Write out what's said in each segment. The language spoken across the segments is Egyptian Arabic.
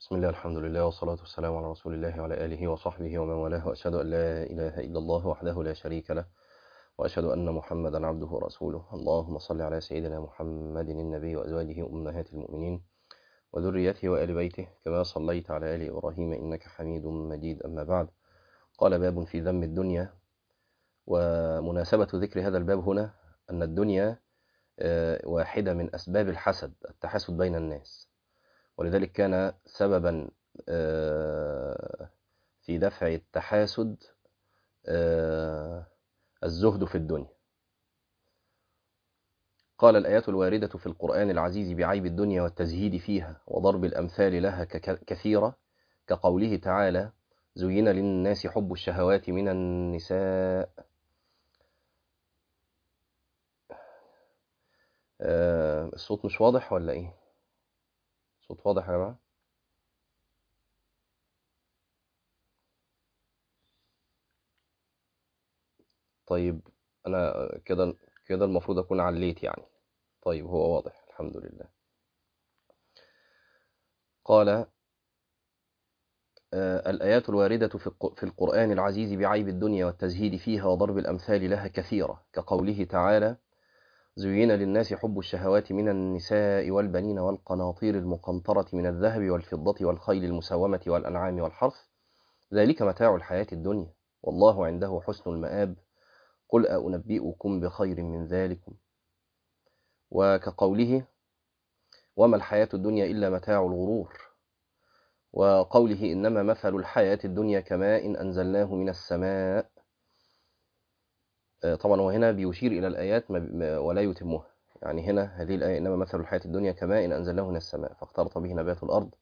بسم الله الحمد لله والصلاة والسلام على رسول الله وعلى آله وصحبه ومن والاه وأشهد أن لا إله إلا الله وحده لا شريك له وأشهد أن محمدا عبده ورسوله اللهم صل على سيدنا محمد النبي وأزواجه أمهات المؤمنين وذريته وآل بيته كما صليت على آل إبراهيم إنك حميد مجيد أما بعد قال باب في ذم الدنيا ومناسبة ذكر هذا الباب هنا أن الدنيا واحدة من أسباب الحسد التحسد بين الناس ولذلك كان سببا في دفع التحاسد الزهد في الدنيا قال الآيات الواردة في القرآن العزيز بعيب الدنيا والتزهيد فيها وضرب الأمثال لها كثيرة كقوله تعالى زين للناس حب الشهوات من النساء الصوت مش واضح ولا ايه صوت واضح يا جماعه طيب انا كده كده المفروض اكون عليت يعني طيب هو واضح الحمد لله قال آه الآيات الواردة في القرآن العزيز بعيب الدنيا والتزهيد فيها وضرب الأمثال لها كثيرة كقوله تعالى زين للناس حب الشهوات من النساء والبنين والقناطير المقنطرة من الذهب والفضة والخيل المسومة والأنعام والحرث ذلك متاع الحياة الدنيا والله عنده حسن المآب قل أنبئكم بخير من ذلكم وكقوله وما الحياة الدنيا إلا متاع الغرور وقوله إنما مثل الحياة الدنيا كماء أنزلناه من السماء طبعا هو هنا بيشير إلى الآيات ولا يتمها يعني هنا هذه الآية إنما مثل الحياة الدنيا كماء إن أنزلناه من السماء فاختلط به نبات الأرض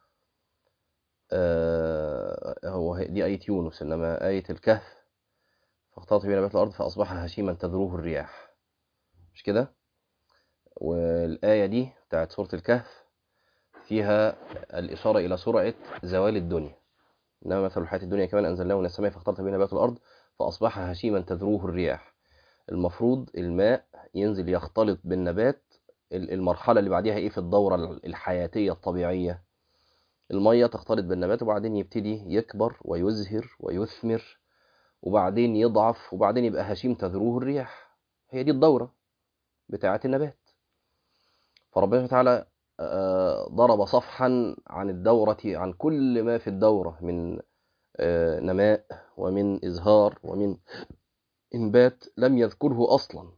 هو دي آية يونس إنما آية الكهف فاختلط به نبات الأرض فأصبح هشيما تذروه الرياح مش كده والآية دي بتاعت سورة الكهف فيها الإشارة إلى سرعة زوال الدنيا إنما مثل الحياة الدنيا كمان أنزلناه من السماء فاختلط به نبات الأرض فأصبح هشيما تذروه الرياح المفروض الماء ينزل يختلط بالنبات المرحلة اللي بعديها إيه في الدورة الحياتية الطبيعية المية تختلط بالنبات وبعدين يبتدي يكبر ويزهر ويثمر وبعدين يضعف وبعدين يبقى هشيم تذروه الرياح هي دي الدورة بتاعة النبات فربنا تعالى ضرب صفحا عن الدورة عن كل ما في الدورة من نماء ومن إزهار ومن إنبات لم يذكره أصلا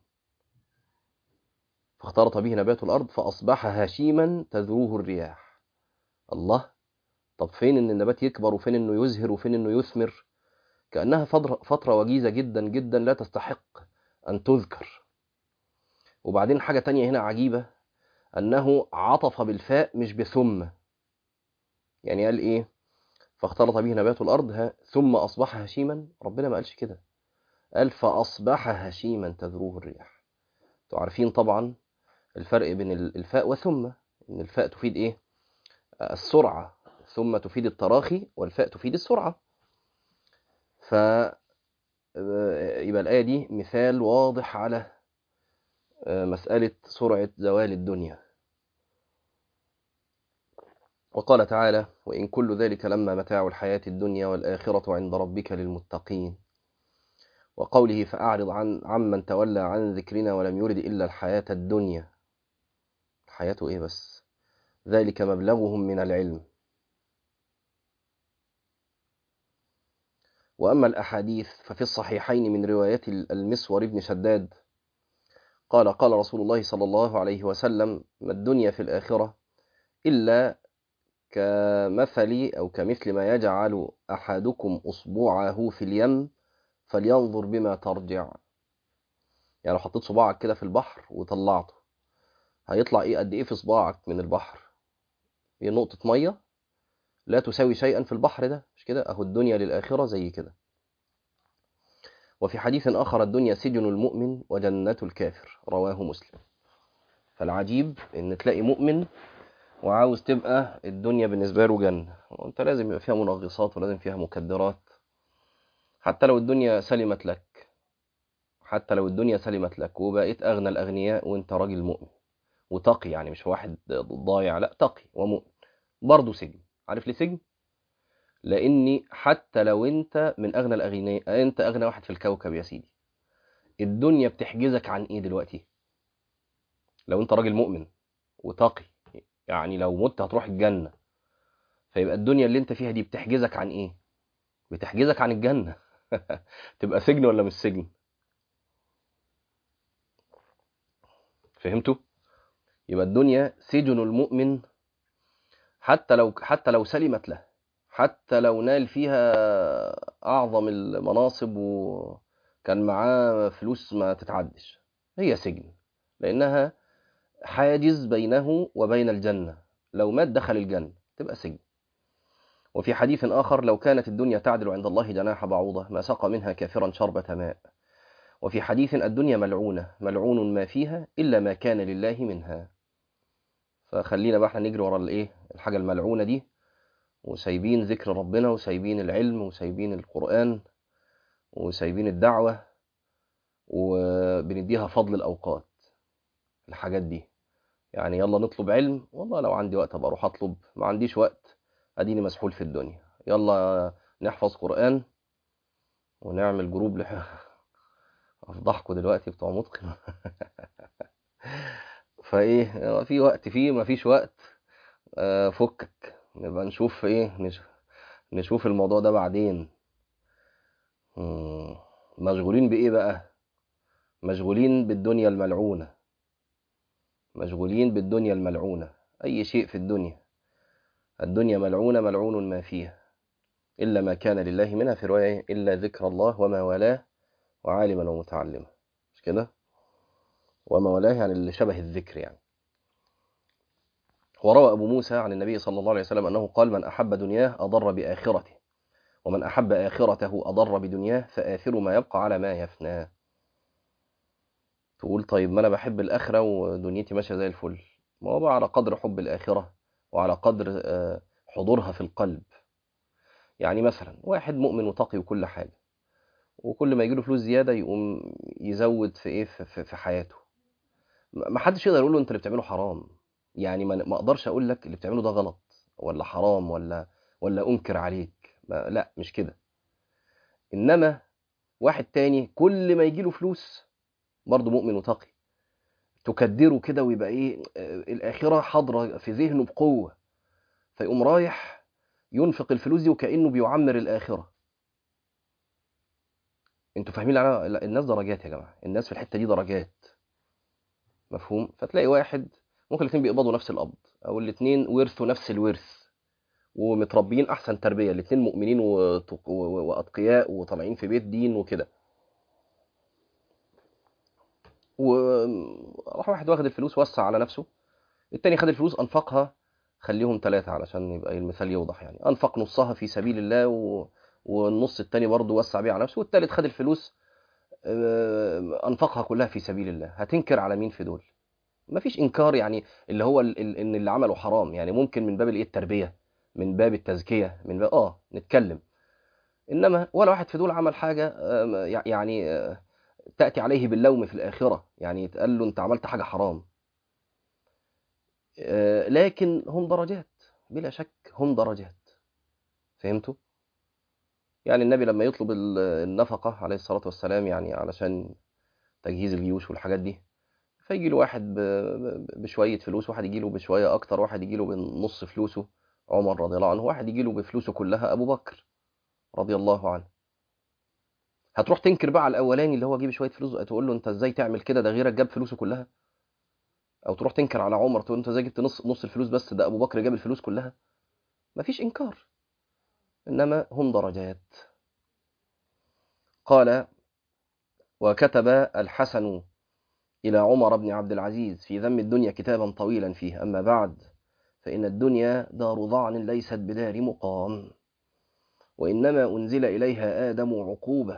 فاختلط به نبات الأرض فأصبح هشيما تذروه الرياح الله طب فين إن النبات يكبر وفين إنه يزهر وفين إنه يثمر كأنها فترة وجيزة جدا جدا لا تستحق أن تذكر وبعدين حاجة تانية هنا عجيبة أنه عطف بالفاء مش بثم يعني قال إيه فاختلط به نبات الأرض ثم أصبح هشيما ربنا ما قالش كده قال فأصبح هشيما تذروه الرياح انتوا عارفين طبعا الفرق بين الفاء وثم إن الفاء تفيد إيه السرعة ثم تفيد التراخي والفاء تفيد السرعة ف يبقى الآية دي مثال واضح على مسألة سرعة زوال الدنيا وقال تعالى وإن كل ذلك لما متاع الحياة الدنيا والآخرة عند ربك للمتقين وقوله فأعرض عن عمن تولى عن ذكرنا ولم يرد إلا الحياة الدنيا الحياة إيه بس ذلك مبلغهم من العلم وأما الأحاديث ففي الصحيحين من رواية المسور بن شداد قال قال رسول الله صلى الله عليه وسلم ما الدنيا في الآخرة إلا كمثل أو كمثل ما يجعل أحدكم أصبعه في اليم فلينظر بما ترجع يعني لو حطيت صباعك كده في البحر وطلعته هيطلع إيه قد إيه في صباعك من البحر هي نقطة مية لا تساوي شيئا في البحر ده مش كده أهو الدنيا للآخرة زي كده وفي حديث آخر الدنيا سجن المؤمن وجنة الكافر رواه مسلم فالعجيب إن تلاقي مؤمن وعاوز تبقى الدنيا بالنسبة له جنة وانت لازم يبقى فيها منغصات ولازم فيها مكدرات حتى لو الدنيا سلمت لك حتى لو الدنيا سلمت لك وبقيت أغنى الأغنياء وانت راجل مؤمن وتقي يعني مش واحد ضايع لا تقي ومؤمن برضه سجن عارف ليه سجن لاني حتى لو انت من اغنى الاغنياء انت اغنى واحد في الكوكب يا سيدي الدنيا بتحجزك عن ايه دلوقتي لو انت راجل مؤمن وتقي يعني لو مت هتروح الجنة فيبقى الدنيا اللي انت فيها دي بتحجزك عن ايه بتحجزك عن الجنة تبقى سجن ولا مش سجن فهمتوا يبقى الدنيا سجن المؤمن حتى لو حتى لو سلمت له حتى لو نال فيها اعظم المناصب وكان معاه فلوس ما تتعدش هي سجن لانها حاجز بينه وبين الجنة لو مات دخل الجنة تبقى سجن وفي حديث آخر لو كانت الدنيا تعدل عند الله جناح بعوضة ما سقى منها كافرا شربة ماء وفي حديث الدنيا ملعونة ملعون ما فيها إلا ما كان لله منها فخلينا بقى احنا نجري ورا الايه الحاجة الملعونة دي وسايبين ذكر ربنا وسايبين العلم وسايبين القرآن وسايبين الدعوة وبنديها فضل الأوقات الحاجات دي يعني يلا نطلب علم والله لو عندي وقت ابقى اروح اطلب ما عنديش وقت اديني مسحول في الدنيا يلا نحفظ قرآن ونعمل جروب لح... افضحكوا دلوقتي بتوع متقن فايه في وقت فيه ما فيش وقت آه فكك نبقى نشوف ايه نشوف, نشوف الموضوع ده بعدين مشغولين بايه بقى مشغولين بالدنيا الملعونه مشغولين بالدنيا الملعونة أي شيء في الدنيا الدنيا ملعونة ملعون ما فيها إلا ما كان لله منها في رواية إلا ذكر الله وما والاه وعالما ومتعلما مش كده وما والاه يعني اللي شبه الذكر يعني وروى أبو موسى عن النبي صلى الله عليه وسلم أنه قال من أحب دنياه أضر بآخرته ومن أحب آخرته أضر بدنياه فآثر ما يبقى على ما يفناه تقول طيب ما انا بحب الاخره ودنيتي ماشيه زي الفل ما هو بقى على قدر حب الاخره وعلى قدر حضورها في القلب يعني مثلا واحد مؤمن وتقي وكل حاجه وكل ما يجيله فلوس زياده يقوم يزود في ايه في, في حياته ما حدش يقدر يقول له انت اللي بتعمله حرام يعني ما اقدرش اقول لك اللي بتعمله ده غلط ولا حرام ولا ولا انكر عليك لا مش كده انما واحد تاني كل ما يجيله فلوس برضه مؤمن وتقي تكدره كده ويبقى ايه الاخره حاضره في ذهنه بقوه فيقوم رايح ينفق الفلوس دي وكانه بيعمر الاخره انتوا فاهمين على الناس درجات يا جماعه الناس في الحته دي درجات مفهوم فتلاقي واحد ممكن الاثنين بيقبضوا نفس القبض او الاثنين ورثوا نفس الورث ومتربيين احسن تربيه الاثنين مؤمنين واتقياء وطالعين في بيت دين وكده وراح واحد واخد الفلوس وسع على نفسه التاني خد الفلوس انفقها خليهم ثلاثة علشان يبقى المثال يوضح يعني انفق نصها في سبيل الله و... والنص التاني برضه وسع بيه على نفسه والتالت خد الفلوس انفقها كلها في سبيل الله هتنكر على مين في دول مفيش انكار يعني اللي هو ال... ان اللي عمله حرام يعني ممكن من باب الايه التربيه من باب التزكيه من باب اه نتكلم انما ولا واحد في دول عمل حاجه يعني تأتي عليه باللوم في الآخرة يعني يتقال له أنت عملت حاجة حرام لكن هم درجات بلا شك هم درجات فهمتوا؟ يعني النبي لما يطلب النفقة عليه الصلاة والسلام يعني علشان تجهيز الجيوش والحاجات دي فيجي له واحد بشوية فلوس واحد يجي له بشوية أكتر واحد يجي له بنص فلوسه عمر رضي الله عنه واحد يجي له بفلوسه كلها أبو بكر رضي الله عنه هتروح تنكر بقى على الاولاني اللي هو جيب شويه فلوس تقول له انت ازاي تعمل كده ده غيرك جاب فلوسه كلها او تروح تنكر على عمر تقول انت ازاي جبت نص نص الفلوس بس ده ابو بكر جاب الفلوس كلها مفيش انكار انما هم درجات قال وكتب الحسن الى عمر بن عبد العزيز في ذم الدنيا كتابا طويلا فيه اما بعد فان الدنيا دار ضعن ليست بدار مقام وانما انزل اليها ادم عقوبه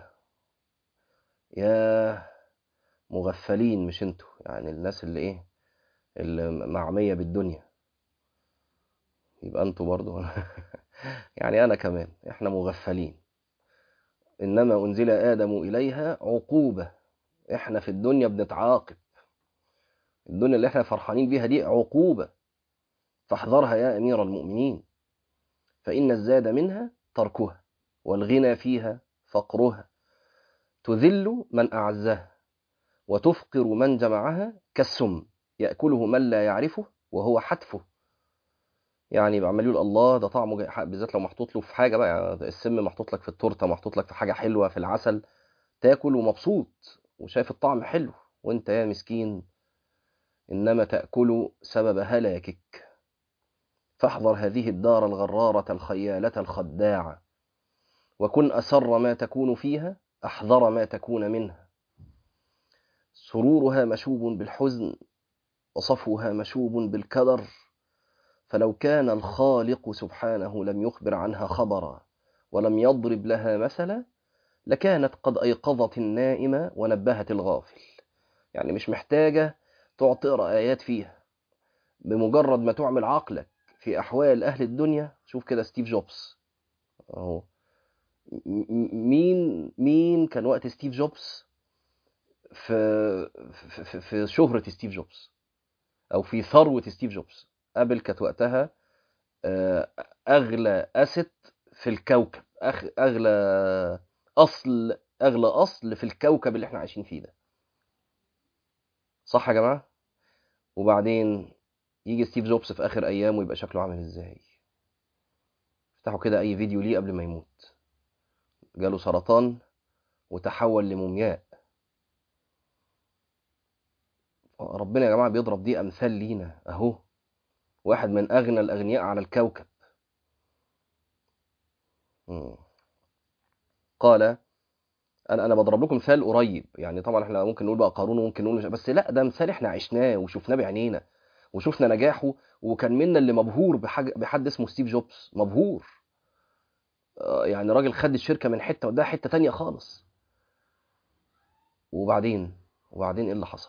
يا مغفلين مش انتوا يعني الناس اللي ايه اللي معمية بالدنيا يبقى انتوا برضو يعني انا كمان احنا مغفلين انما انزل ادم اليها عقوبة احنا في الدنيا بنتعاقب الدنيا اللي احنا فرحانين بيها دي عقوبة فاحذرها يا امير المؤمنين فإن الزاد منها تركها والغنى فيها فقرها تذل من أعزها وتفقر من جمعها كالسم يأكله من لا يعرفه وهو حتفه يعني يبقى عمال يقول الله ده طعمه جاي بالذات لو محطوط له في حاجه بقى يعني السم محطوط لك في التورته محطوط لك في حاجه حلوه في العسل تاكل ومبسوط وشايف الطعم حلو وانت يا مسكين انما تاكل سبب هلاكك فاحذر هذه الدار الغراره الخياله الخداعه وكن اسر ما تكون فيها احذر ما تكون منها سرورها مشوب بالحزن وصفوها مشوب بالكدر فلو كان الخالق سبحانه لم يخبر عنها خبرا ولم يضرب لها مثلا لكانت قد أيقظت النائم ونبهت الغافل يعني مش محتاجة تقعد تقرأ آيات فيها بمجرد ما تعمل عقلك في أحوال أهل الدنيا شوف كده ستيف جوبز أهو مين مين كان وقت ستيف جوبز في في, في شهرة ستيف جوبز أو في ثروة ستيف جوبز ابل كانت وقتها اغلى اسيت في الكوكب اغلى اصل اغلى اصل في الكوكب اللي احنا عايشين فيه ده صح يا جماعه وبعدين يجي ستيف جوبز في اخر ايامه يبقى شكله عامل ازاي افتحوا كده اي فيديو ليه قبل ما يموت جاله سرطان وتحول لمومياء ربنا يا جماعه بيضرب دي امثال لينا اهو واحد من أغنى الأغنياء على الكوكب قال أنا أنا بضرب لكم مثال قريب يعني طبعا احنا ممكن نقول بقى قارون وممكن نقول مش بس لا ده مثال احنا عشناه وشفناه بعينينا وشفنا نجاحه وكان منا اللي مبهور بحاجة بحد اسمه ستيف جوبز مبهور يعني راجل خد الشركة من حتة وده حتة تانية خالص وبعدين وبعدين ايه اللي حصل؟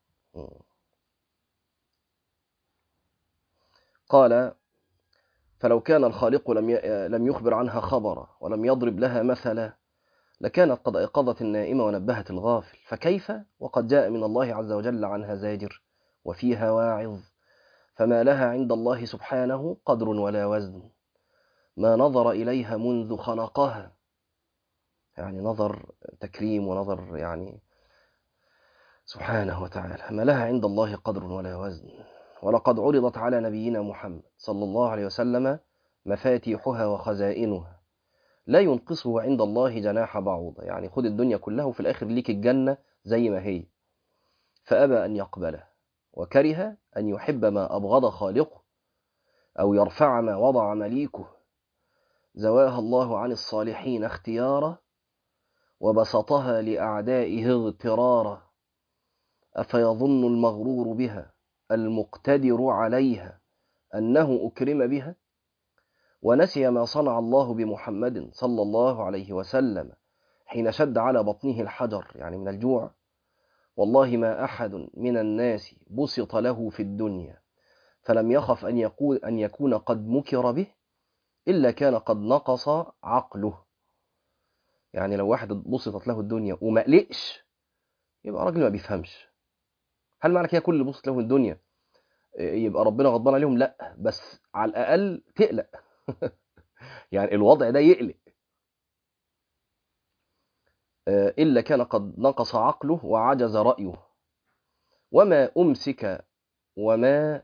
قال فلو كان الخالق لم لم يخبر عنها خبرا ولم يضرب لها مثلا لكانت قد أيقظت النائم ونبهت الغافل فكيف وقد جاء من الله عز وجل عنها زاجر وفيها واعظ فما لها عند الله سبحانه قدر ولا وزن ما نظر إليها منذ خلقها يعني نظر تكريم ونظر يعني سبحانه وتعالى ما لها عند الله قدر ولا وزن ولقد عرضت على نبينا محمد صلى الله عليه وسلم مفاتيحها وخزائنها لا ينقصه عند الله جناح بعوضة يعني خد الدنيا كلها وفي الآخر ليك الجنة زي ما هي فأبى أن يقبله وكره أن يحب ما أبغض خالقه أو يرفع ما وضع مليكه زواها الله عن الصالحين اختيارا وبسطها لأعدائه اغترارا أفيظن المغرور بها المقتدر عليها أنه أكرم بها ونسي ما صنع الله بمحمد صلى الله عليه وسلم حين شد على بطنه الحجر يعني من الجوع والله ما أحد من الناس بسط له في الدنيا فلم يخف أن, يقول أن يكون قد مكر به إلا كان قد نقص عقله يعني لو واحد بسطت له الدنيا وما قلقش يبقى راجل ما بيفهمش هل معنى كده كل اللي بسط له الدنيا يبقى ربنا غضبان عليهم لا بس على الأقل تقلق يعني الوضع ده يقلق إلا كان قد نقص عقله وعجز رأيه وما أمسك وما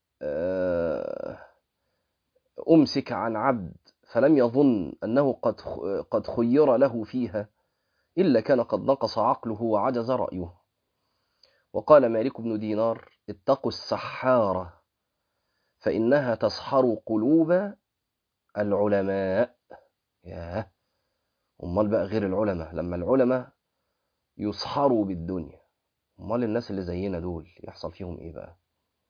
أمسك عن عبد فلم يظن أنه قد قد خير له فيها إلا كان قد نقص عقله وعجز رأيه وقال مالك بن دينار اتقوا السحارة فإنها تسحر قلوب العلماء ياه امال بقى غير العلماء لما العلماء يسحروا بالدنيا امال الناس اللي زينا دول يحصل فيهم ايه بقى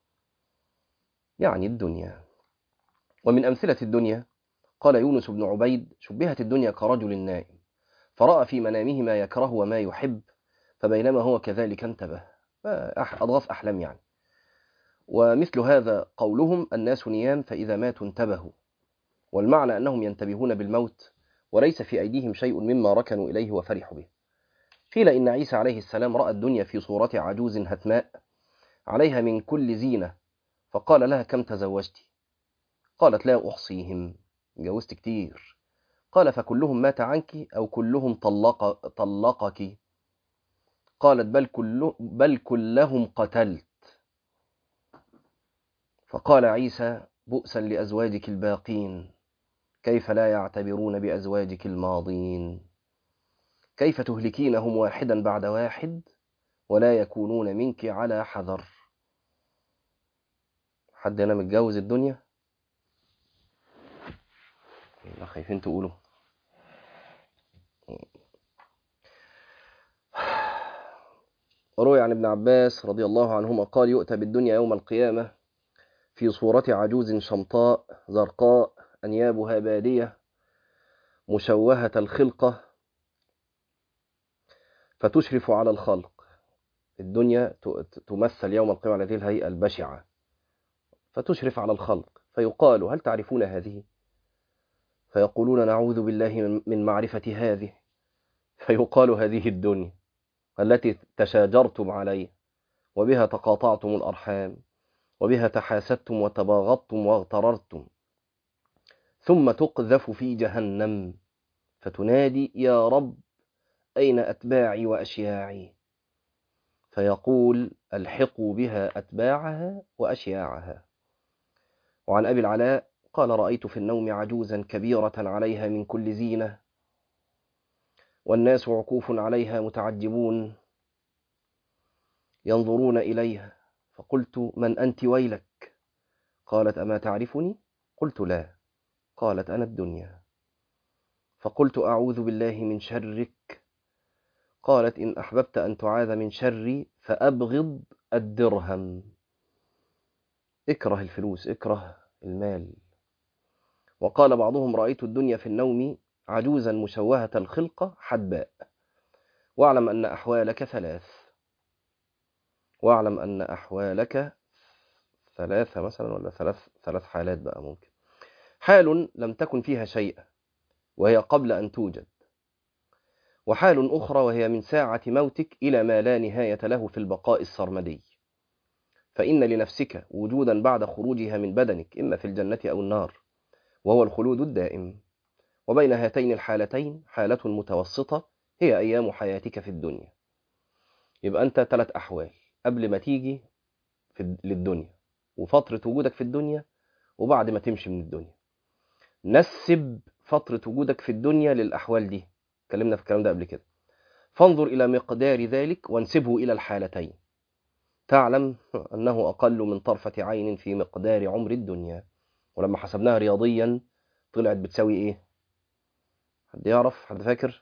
يعني الدنيا ومن امثله الدنيا قال يونس بن عبيد شبهت الدنيا كرجل نائم فراى في منامه ما يكره وما يحب فبينما هو كذلك انتبه اضغاث احلام يعني ومثل هذا قولهم الناس نيام فاذا ماتوا انتبهوا والمعنى انهم ينتبهون بالموت وليس في أيديهم شيء مما ركنوا إليه وفرحوا به قيل إن عيسى عليه السلام رأى الدنيا في صورة عجوز هتماء عليها من كل زينة فقال لها كم تزوجت قالت لا أحصيهم اتجوزت كتير قال فكلهم مات عنك أو كلهم طلق طلقك قالت بل, كل بل كلهم قتلت فقال عيسى بؤسا لأزواجك الباقين كيف لا يعتبرون بأزواجك الماضين كيف تهلكينهم واحدا بعد واحد ولا يكونون منك على حذر حد هنا متجوز الدنيا لا خايفين تقولوا وروي عن ابن عباس رضي الله عنهما قال يؤتى بالدنيا يوم القيامة في صورة عجوز شمطاء زرقاء أنيابها بادية مشوهة الخلقة فتشرف على الخلق الدنيا تمثل يوم القيامة على هذه الهيئة البشعة فتشرف على الخلق فيقال هل تعرفون هذه فيقولون نعوذ بالله من معرفة هذه فيقال هذه الدنيا التي تشاجرتم عليه وبها تقاطعتم الأرحام وبها تحاسدتم وتباغضتم واغتررتم ثم تقذف في جهنم فتنادي يا رب أين أتباعي وأشياعي فيقول الحقوا بها أتباعها وأشياعها وعن أبي العلاء قال رأيت في النوم عجوزا كبيرة عليها من كل زينة والناس عكوف عليها متعجبون ينظرون إليها فقلت من أنت ويلك قالت أما تعرفني قلت لا قالت أنا الدنيا فقلت أعوذ بالله من شرك قالت إن أحببت أن تعاذ من شري فأبغض الدرهم اكره الفلوس اكره المال وقال بعضهم رأيت الدنيا في النوم عجوزا مشوهة الخلقة حدباء واعلم أن أحوالك ثلاث واعلم أن أحوالك ثلاثة مثلا ولا ثلاث ثلاث حالات بقى ممكن حال لم تكن فيها شيء وهي قبل أن توجد وحال أخرى وهي من ساعة موتك إلى ما لا نهاية له في البقاء السرمدي فإن لنفسك وجودا بعد خروجها من بدنك إما في الجنة أو النار وهو الخلود الدائم وبين هاتين الحالتين حالة متوسطة هي أيام حياتك في الدنيا يبقى أنت ثلاث أحوال قبل ما تيجي في للدنيا وفترة وجودك في الدنيا وبعد ما تمشي من الدنيا نسب فترة وجودك في الدنيا للأحوال دي اتكلمنا في الكلام ده قبل كده فانظر إلى مقدار ذلك وانسبه إلى الحالتين تعلم أنه أقل من طرفة عين في مقدار عمر الدنيا ولما حسبناها رياضيا طلعت بتساوي إيه حد يعرف حد فاكر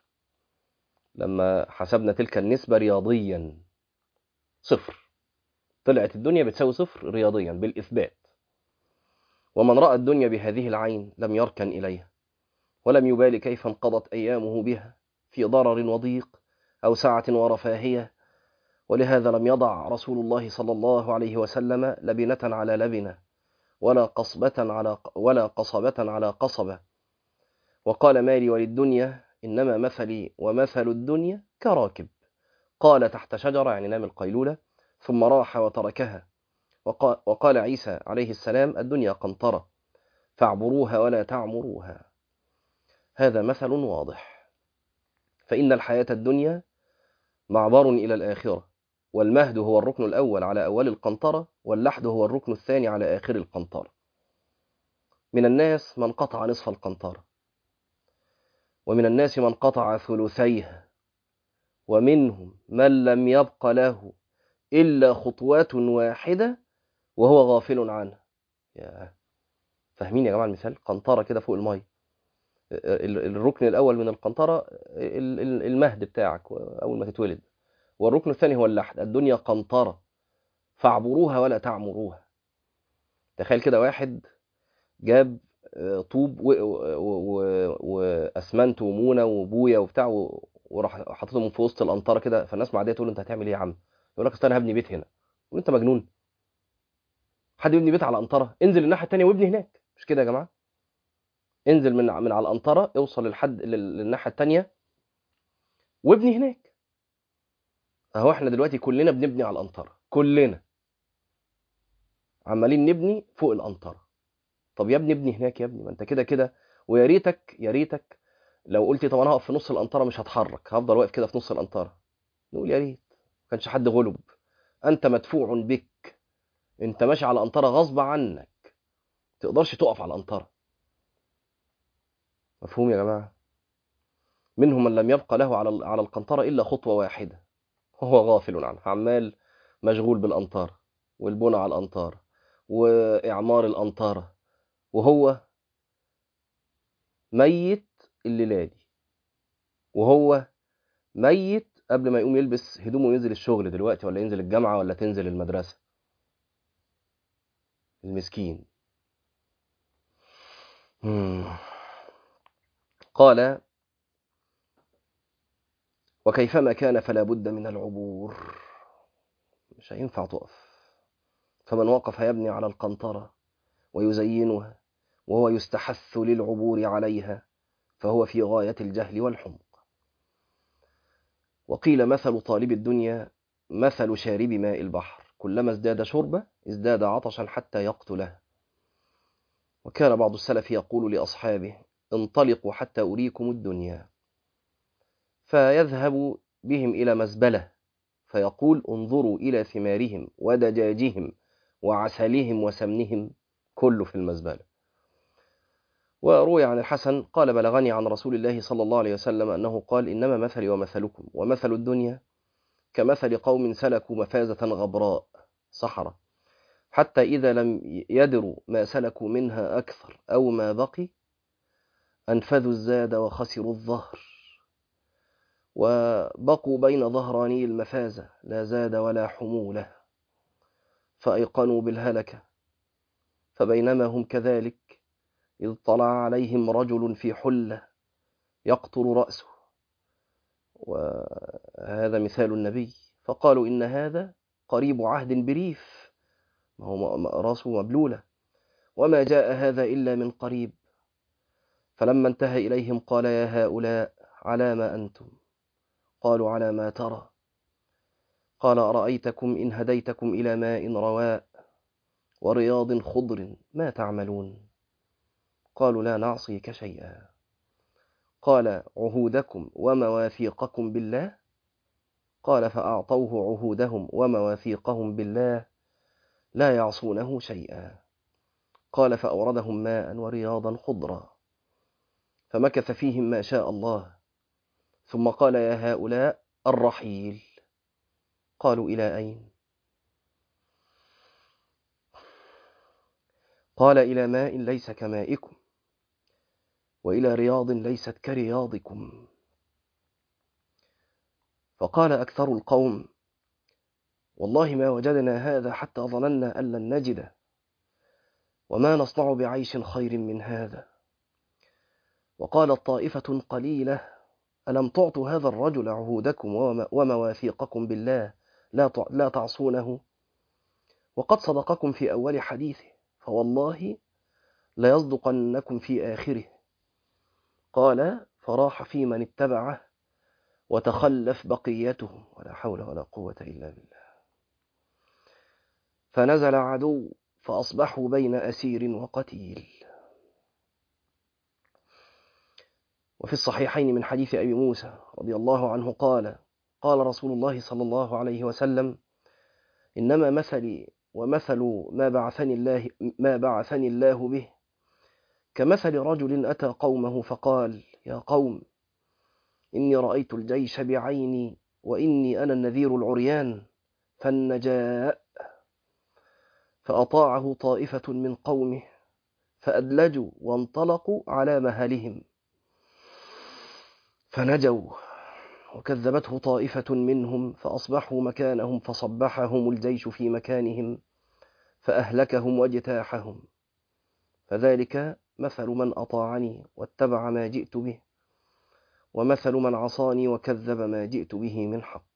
لما حسبنا تلك النسبة رياضيا صفر طلعت الدنيا بتساوي صفر رياضيا بالإثبات ومن رأى الدنيا بهذه العين لم يركن إليها ولم يبال كيف انقضت أيامه بها في ضرر وضيق أو سعة ورفاهية ولهذا لم يضع رسول الله صلى الله عليه وسلم لبنة على لبنة ولا قصبة على ولا قصبة على قصبة وقال مالي وللدنيا إنما مثلي ومثل الدنيا كراكب قال تحت شجرة يعني نام القيلولة ثم راح وتركها وقال عيسى عليه السلام الدنيا قنطرة فاعبروها ولا تعمروها هذا مثل واضح فإن الحياة الدنيا معبر إلى الآخرة والمهد هو الركن الأول على أول القنطرة واللحد هو الركن الثاني على آخر القنطرة من الناس من قطع نصف القنطرة ومن الناس من قطع ثلثيها ومنهم من لم يبق له إلا خطوات واحدة وهو غافل عنها يا فاهمين يا جماعة المثال قنطرة كده فوق المية الركن الأول من القنطرة المهد بتاعك أول ما تتولد والركن الثاني هو اللحد الدنيا قنطرة فاعبروها ولا تعمروها تخيل كده واحد جاب طوب واسمنت ومونه وبويا وبتاع وراح حاططهم في وسط القنطره كده فالناس معديه تقول له انت هتعمل ايه يا عم يقول لك اصل انا هبني بيت هنا يقول انت مجنون حد يبني بيت على قنطره انزل الناحيه الثانيه وابني هناك مش كده يا جماعه انزل من من على القنطره اوصل للحد للناحيه الثانيه وابني هناك اهو احنا دلوقتي كلنا بنبني على القنطره كلنا عمالين نبني فوق القنطره طب يا ابني ابني هناك يا ابني ما انت كده كده ويا ريتك يا ريتك لو قلت طب انا هقف في نص القنطره مش هتحرك هفضل واقف كده في نص القنطره نقول يا ريت ما كانش حد غلب انت مدفوع بك انت ماشي على قنطره غصب عنك تقدرش تقف على القنطره مفهوم يا جماعه منهم من لم يبقى له على على القنطره الا خطوه واحده وهو غافل عنها عمال مشغول بالقنطره والبنى على القنطره واعمار القنطره وهو ميت الليله دي وهو ميت قبل ما يقوم يلبس هدومه وينزل الشغل دلوقتي ولا ينزل الجامعه ولا تنزل المدرسه المسكين مم. قال وكيفما كان فلا بد من العبور مش هينفع تقف فمن وقف يبني على القنطرة ويزينها وهو يستحث للعبور عليها فهو في غاية الجهل والحمق وقيل مثل طالب الدنيا مثل شارب ماء البحر كلما ازداد شربه ازداد عطشا حتى يقتله وكان بعض السلف يقول لأصحابه انطلقوا حتى أريكم الدنيا فيذهب بهم إلى مزبلة فيقول انظروا إلى ثمارهم ودجاجهم وعسلهم وسمنهم كله في المزبلة وروي عن الحسن قال بلغني عن رسول الله صلى الله عليه وسلم أنه قال إنما مثلي ومثلكم ومثل الدنيا كمثل قوم سلكوا مفازة غبراء صحراء حتى إذا لم يدروا ما سلكوا منها أكثر أو ما بقي أنفذوا الزاد وخسروا الظهر وبقوا بين ظهراني المفازة لا زاد ولا حمولة فأيقنوا بالهلكة فبينما هم كذلك إذ طلع عليهم رجل في حلة يقطر رأسه وهذا مثال النبي فقالوا إن هذا قريب عهد بريف ما هو راسه مبلولة وما جاء هذا إلا من قريب فلما انتهى إليهم قال يا هؤلاء على ما أنتم قالوا على ما ترى قال أرأيتكم إن هديتكم إلى ماء رواء ورياض خضر ما تعملون قالوا لا نعصيك شيئا قال عهودكم ومواثيقكم بالله قال فأعطوه عهودهم ومواثيقهم بالله لا يعصونه شيئا قال فأوردهم ماء ورياضا خضرا فمكث فيهم ما شاء الله ثم قال يا هؤلاء الرحيل قالوا إلى أين قال إلى ماء ليس كمائكم وإلى رياض ليست كرياضكم فقال أكثر القوم والله ما وجدنا هذا حتى ظننا أن لن نجده وما نصنع بعيش خير من هذا وقالت طائفة قليلة ألم تعطوا هذا الرجل عهودكم ومواثيقكم بالله لا لا تعصونه وقد صدقكم في أول حديثه فوالله ليصدقنكم في آخره قال فراح في من اتبعه وتخلف بقيتهم ولا حول ولا قوة إلا بالله فنزل عدو فأصبحوا بين أسير وقتيل وفي الصحيحين من حديث أبي موسى رضي الله عنه قال قال رسول الله صلى الله عليه وسلم إنما مثلي ومثل ما بعثني الله ما بعثني الله به كمثل رجل أتى قومه فقال يا قوم إني رأيت الجيش بعيني وإني أنا النذير العريان فالنجاء فأطاعه طائفة من قومه فأدلجوا وانطلقوا على مهلهم فنجوا وكذبته طائفة منهم فأصبحوا مكانهم فصبحهم الجيش في مكانهم فأهلكهم واجتاحهم فذلك مثل من أطاعني واتبع ما جئت به ومثل من عصاني وكذب ما جئت به من حق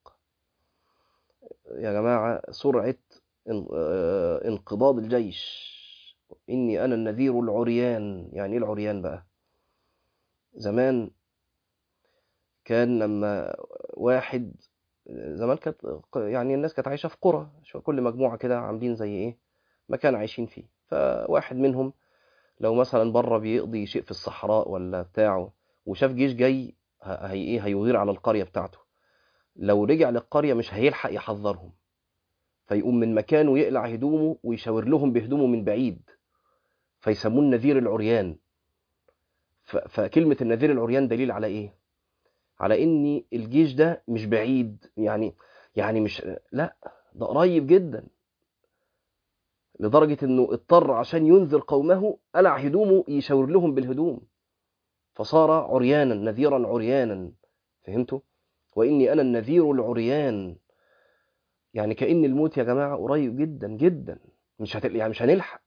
يا جماعة سرعة انقضاض الجيش إني أنا النذير العريان يعني إيه العريان بقى زمان كان لما واحد زمان كانت يعني الناس كانت عايشة في قرى كل مجموعة كده عاملين زي إيه مكان عايشين فيه فواحد منهم لو مثلا بره بيقضي شيء في الصحراء ولا بتاعه وشاف جيش جاي ه- هي ايه هيغير على القرية بتاعته لو رجع للقرية مش هيلحق يحذرهم فيقوم من مكانه يقلع هدومه ويشاور لهم بهدومه من بعيد فيسموه النذير العريان ف- فكلمة النذير العريان دليل على ايه على ان الجيش ده مش بعيد يعني يعني مش لا ده قريب جدا لدرجة انه اضطر عشان ينذر قومه قلع هدومه يشاور لهم بالهدوم فصار عريانا نذيرا عريانا فهمتوا واني انا النذير العريان يعني كأن الموت يا جماعة قريب جدا جدا مش هت... يعني مش هنلحق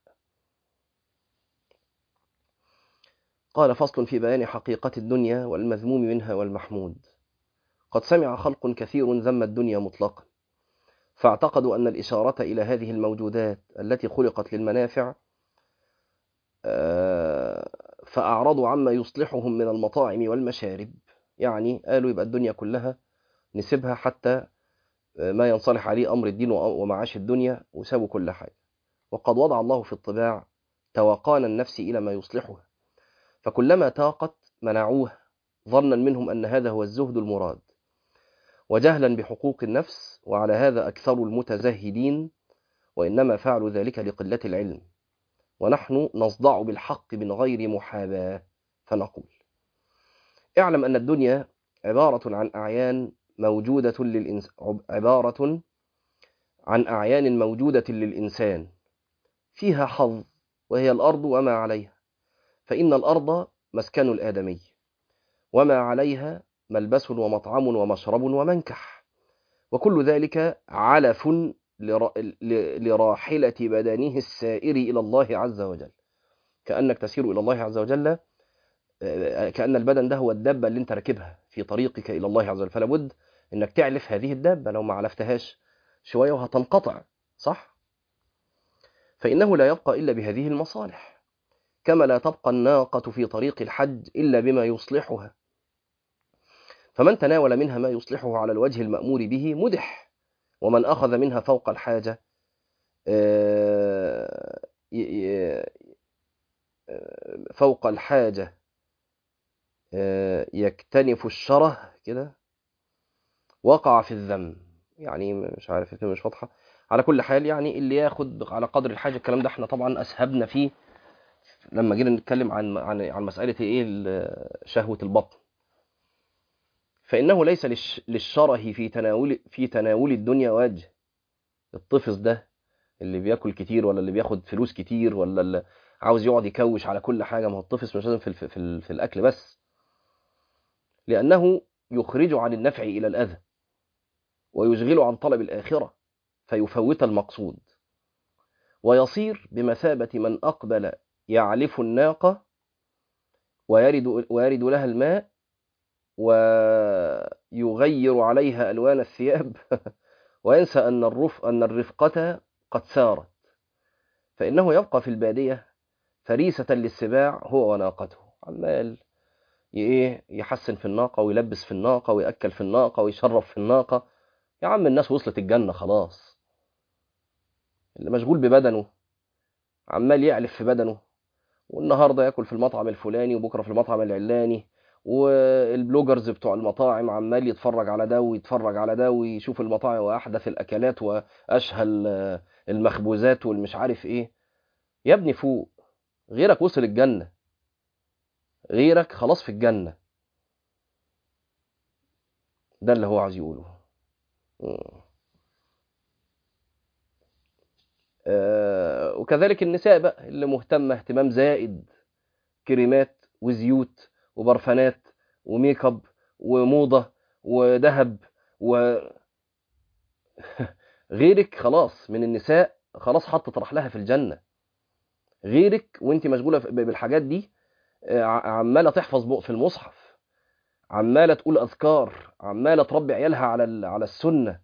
قال فصل في بيان حقيقة الدنيا والمذموم منها والمحمود قد سمع خلق كثير ذم الدنيا مطلقا فاعتقدوا أن الإشارة إلى هذه الموجودات التي خلقت للمنافع آه، فأعرضوا عما يصلحهم من المطاعم والمشارب يعني قالوا يبقى الدنيا كلها نسيبها حتى آه، ما ينصلح عليه أمر الدين وأ- ومعاش الدنيا وسابوا كل حاجة وقد وضع الله في الطباع توقان النفس إلى ما يصلحها فكلما تاقت منعوها ظنا منهم أن هذا هو الزهد المراد وجهلا بحقوق النفس وعلى هذا أكثر المتزهدين وإنما فعلوا ذلك لقلة العلم ونحن نصدع بالحق من غير محاباة فنقول اعلم أن الدنيا عبارة عن أعيان موجودة للإنس... عب- عبارة عن أعيان موجودة للإنسان فيها حظ وهي الأرض وما عليها فإن الأرض مسكن الآدمي وما عليها ملبس ومطعم ومشرب ومنكح وكل ذلك علف لر- ل- لراحلة بدنه السائر إلى الله عز وجل كأنك تسير إلى الله عز وجل آه، كأن البدن ده هو الدابة اللي انت راكبها في طريقك إلى الله عز وجل فلا بد انك تعلف هذه الدابة لو ما علفتهاش شوية وهتنقطع صح فإنه لا يبقى إلا بهذه المصالح كما لا تبقى الناقة في طريق الحج إلا بما يصلحها فمن تناول منها ما يصلحه على الوجه المأمور به مدح ومن أخذ منها فوق الحاجة آه، ي- ي- آه، فوق الحاجة آه، يكتنف الشره كده وقع في الذم يعني مش عارف الكلمة مش واضحة على كل حال يعني اللي ياخد على قدر الحاجة الكلام ده احنا طبعا أسهبنا فيه لما جينا نتكلم عن عن عن مسألة ايه ال- شهوة البطن فإنه ليس للش- للشره في تناول في تناول الدنيا وجه الطفس ده اللي بياكل كتير ولا اللي بياخد فلوس كتير ولا اللي عاوز يقعد يكوش على كل حاجة ما هو الطفس مش لازم في الف- في, ال- في الأكل بس لأنه يخرج عن النفع إلى الأذى ويشغل عن طلب الآخرة فيفوت المقصود ويصير بمثابة من أقبل يعلف الناقة ويرد, ويرد لها الماء ويغير عليها ألوان الثياب وينسى أن, الرف أن الرفقة قد سارت فإنه يبقى في البادية فريسة للسباع هو وناقته عمال ي- ايه يحسن في الناقة ويلبس في الناقة ويأكل في الناقة ويشرف في الناقة يا عم الناس وصلت الجنة خلاص اللي مشغول ببدنه عمال يعلف في بدنه والنهارده ياكل في المطعم الفلاني وبكره في المطعم العلاني والبلوجرز بتوع المطاعم عمال يتفرج على ده ويتفرج على ده ويشوف المطاعم واحدث الاكلات واشهى ال- المخبوزات والمش عارف ايه يا ابني فوق غيرك وصل الجنة غيرك خلاص في الجنة ده اللي هو عايز يقوله مم. آه، وكذلك النساء بقى اللي مهتمة اهتمام زائد كريمات وزيوت وبرفانات وميك اب وموضة وذهب و غيرك خلاص من النساء خلاص حطت رحلها في الجنة غيرك وانت مشغولة ب- بالحاجات دي آه، ع- عمالة تحفظ بق- في المصحف عمالة تقول أذكار عمالة تربي عيالها على ال- على السنة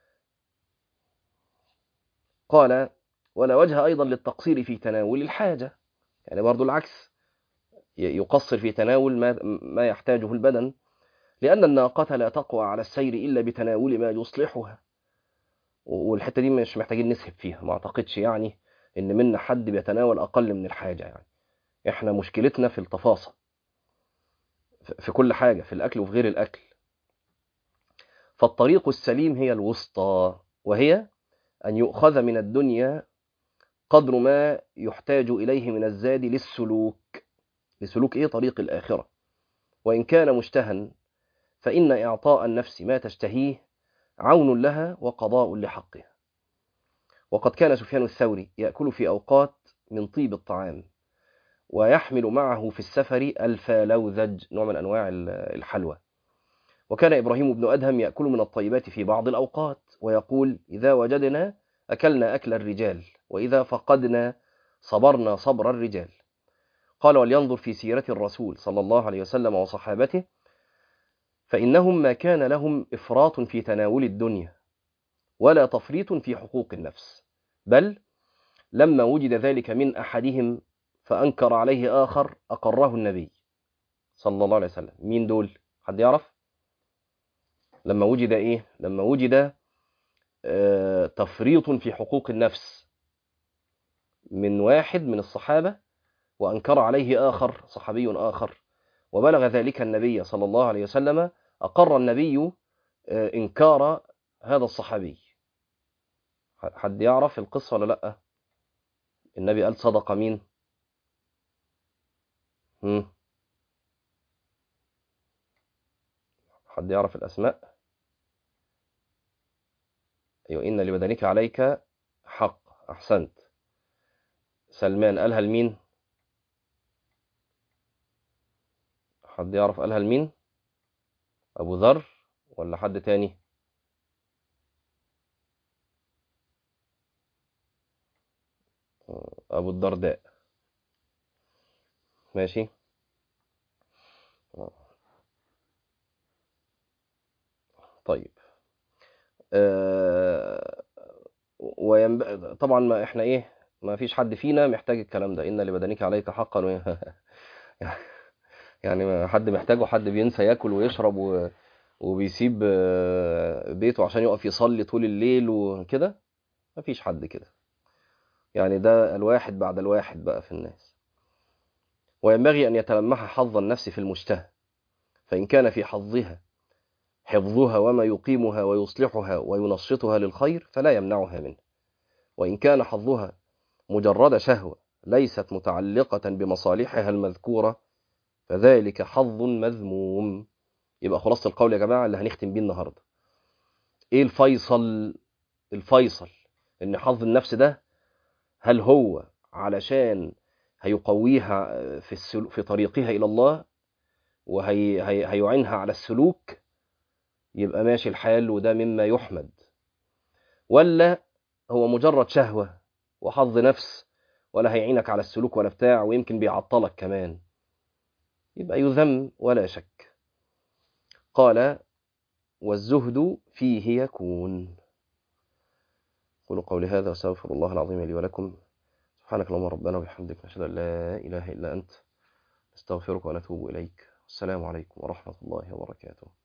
قال ولا وجه أيضا للتقصير في تناول الحاجة يعني برضو العكس ي- يقصر في تناول ما, ما يحتاجه البدن لأن الناقة لا تقوى على السير إلا بتناول ما يصلحها والحتة دي مش محتاجين نسهب فيها ما أعتقدش يعني إن منا حد بيتناول أقل من الحاجة يعني احنا مشكلتنا في التفاصيل في كل حاجة في الأكل وفي غير الأكل فالطريق السليم هي الوسطى وهي أن يؤخذ من الدنيا قدر ما يحتاج إليه من الزاد للسلوك لسلوك إيه طريق الآخرة وإن كان مشتها فإن إعطاء النفس ما تشتهيه عون لها وقضاء لحقها وقد كان سفيان الثوري يأكل في أوقات من طيب الطعام ويحمل معه في السفر الفالوذج نوع من أنواع الحلوى وكان إبراهيم بن أدهم يأكل من الطيبات في بعض الأوقات ويقول إذا وجدنا أكلنا أكل الرجال وإذا فقدنا صبرنا صبر الرجال قال ولينظر في سيرة الرسول صلى الله عليه وسلم وصحابته فإنهم ما كان لهم إفراط في تناول الدنيا ولا تفريط في حقوق النفس بل لما وجد ذلك من أحدهم فأنكر عليه آخر أقره النبي صلى الله عليه وسلم مين دول؟ حد يعرف؟ لما وجد إيه؟ لما وجد آه تفريط في حقوق النفس من واحد من الصحابة وأنكر عليه آخر صحابي آخر وبلغ ذلك النبي صلى الله عليه وسلم أقر النبي آه إنكار هذا الصحابي حد يعرف القصة ولا لأ؟ النبي قال صدق مين؟ مم. حد يعرف الأسماء أيوة إن لبدنك عليك حق أحسنت سلمان قالها لمين حد يعرف قالها لمين أبو ذر ولا حد تاني أبو الدرداء ماشي طيب أه وينب... طبعا ما احنا ايه ما فيش حد فينا محتاج الكلام ده ان لبدنك عليك حقا و... يعني ما حد محتاجه حد بينسى ياكل ويشرب و... وبيسيب بيته عشان يقف يصلي طول الليل وكده ما فيش حد كده يعني ده الواحد بعد الواحد بقى في الناس وينبغي أن يتلمح حظ النفس في المشتهى فإن كان في حظها حفظها وما يقيمها ويصلحها وينشطها للخير فلا يمنعها منه وإن كان حظها مجرد شهوة ليست متعلقة بمصالحها المذكورة فذلك حظ مذموم يبقى خلاصة القول يا جماعة اللي هنختم بيه النهاردة ايه الفيصل الفيصل ان حظ النفس ده هل هو علشان هيقويها في السلو... في طريقها الى الله وهيعينها على السلوك يبقى ماشي الحال وده مما يحمد ولا هو مجرد شهوة وحظ نفس ولا هيعينك على السلوك ولا بتاع ويمكن بيعطلك كمان يبقى يذم ولا شك قال والزهد فيه يكون قولوا قولي هذا واستغفر الله العظيم لي ولكم سبحانك اللهم ربنا وبحمدك نشهد ان لا اله الا انت نستغفرك ونتوب اليك السلام عليكم ورحمه الله وبركاته